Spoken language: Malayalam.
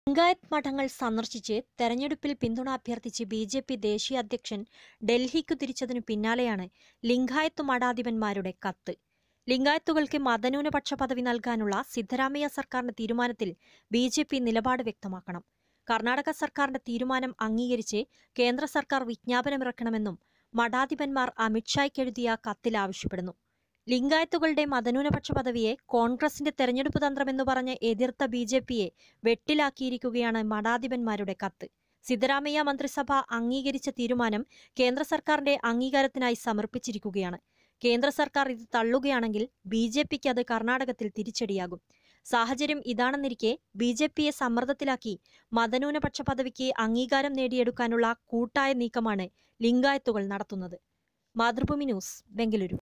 ലിംഗായത്ത് മഠങ്ങൾ സന്ദർശിച്ച് തെരഞ്ഞെടുപ്പിൽ പിന്തുണ അഭ്യർത്ഥിച്ച് ബി ജെ പി ദേശീയ അധ്യക്ഷൻ ഡൽഹിക്കു തിരിച്ചതിനു പിന്നാലെയാണ് ലിംഗായത്ത് മഠാധിപന്മാരുടെ കത്ത് ലിംഗായത്തുകൾക്ക് മതന്യൂനപക്ഷ പദവി നൽകാനുള്ള സിദ്ധരാമയ്യ സർക്കാരിന്റെ തീരുമാനത്തിൽ ബി ജെ പി നിലപാട് വ്യക്തമാക്കണം കർണാടക സർക്കാരിന്റെ തീരുമാനം അംഗീകരിച്ച് കേന്ദ്ര സർക്കാർ വിജ്ഞാപനമിറക്കണമെന്നും മഠാധിപന്മാർ അമിത്ഷായ്ക്കെഴുതിയ കത്തിൽ ആവശ്യപ്പെടുന്നു ലിംഗായത്തുകളുടെ മതന്യൂനപക്ഷ പദവിയെ കോൺഗ്രസിന്റെ തെരഞ്ഞെടുപ്പ് തന്ത്രമെന്ന് പറഞ്ഞ് എതിർത്ത ബി ജെ പിയെ വെട്ടിലാക്കിയിരിക്കുകയാണ് മഠാധിപന്മാരുടെ കത്ത് സിദ്ധരാമയ്യ മന്ത്രിസഭ അംഗീകരിച്ച തീരുമാനം കേന്ദ്ര സർക്കാരിന്റെ അംഗീകാരത്തിനായി സമർപ്പിച്ചിരിക്കുകയാണ് കേന്ദ്ര സർക്കാർ ഇത് തള്ളുകയാണെങ്കിൽ ബി ജെ പിക്ക് അത് കർണാടകത്തിൽ തിരിച്ചടിയാകും സാഹചര്യം ഇതാണെന്നിരിക്കെ ബി ജെ പിയെ സമ്മർദ്ദത്തിലാക്കി മതന്യൂനപക്ഷ പദവിക്ക് അംഗീകാരം നേടിയെടുക്കാനുള്ള കൂട്ടായ നീക്കമാണ് ലിംഗായത്തുകൾ നടത്തുന്നത് മാതൃഭൂമി ന്യൂസ് ബംഗളൂരു